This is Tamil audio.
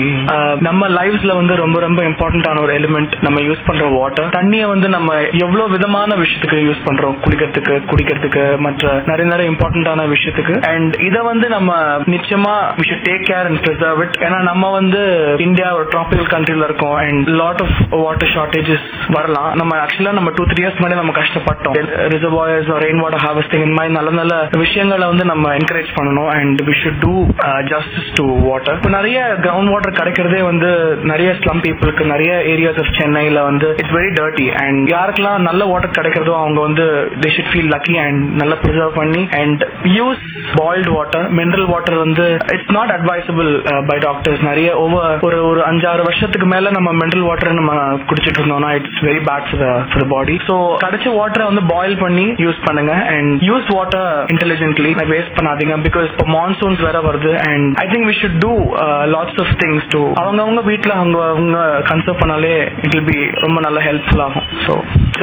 ஆஹ் நம்ம லைஃப்ஸ்ல வந்து ரொம்ப ரொம்ப இம்பார்ட்டன்டான ஒரு எலிமெண்ட் நம்ம யூஸ் பண்ற வாட்டர் தண்ணிய வந்து நம்ம எவ்வளவு விதமான விஷயத்துக்கு யூஸ் பண்றோம் குளிக்கிறதுக்கு குடிக்கிறதுக்கு மற்ற நிறைய நிறைய இம்பார்ட்டன்டான விஷயத்துக்கு அண்ட் இத வந்து நம்ம நிச்சயமா we should take care and preserve it ஏன்னா நம்ம வந்து இந்தியா ஒரு ட்ராபிக்கல் கண்ட்ரில இருக்கோம் and lot of water shortages வரலாம் நம்ம ஆக்சுவலா நம்ம டூ த்ரீ இயர்ஸ் முன்னாடி நம்ம கஷ்டப்பட்டோம் ரிசர்வாயர்ஸ் ரெயின் வாட்டர் ஹார்வெஸ்டிங் இந்த மாதிரி நல்ல நல்ல விஷயங்களை வந்து நம்ம என்கரேஜ் பண்ணணும் and we should do justice to water இப்போ நிறைய கிரவுண்ட் வாட்டர் கிடைக்கிறதே வந்து நிறைய ஸ்லம் பீப்புளுக்கு நிறைய ஏரியாஸ் ஆஃப் சென்னையில வந்து இட்ஸ் வெரி டர்ட்டி அண்ட் யாருக்கெல்லாம் நல்ல வாட்டர் கிடைக்கிறதோ அவங்க வந்து they should feel lucky and நல்லா ப்ரிசர்வ் பண்ணி and use boiled water mineral water வந்து it's not advisable by doctors நிறைய ஓவர் ஒரு ஒரு அஞ்சாறு வருஷத்துக்கு மேல நம்ம மினரல் வாட்டர் நம்ம குடிச்சிட்டு இருந்தோம்னா it's very bad for the body so கிடைச்ச வாட்டரை வந்து பாயில் பண்ணி யூஸ் பண்ணுங்க and use water intelligently waste பண்ணாதீங்க பிகாஸ் இப்போ மான்சூன்ஸ் வேற வருது and I think we should do lots of things to அவங்கவுங்க வீட்டில் அவங்க அவங்க கன்சர்வ் பண்ணாலே இட் வில் பி ரொம்ப நல்ல ஹெல்ப்ஃபுல் ஆகும் ஸோ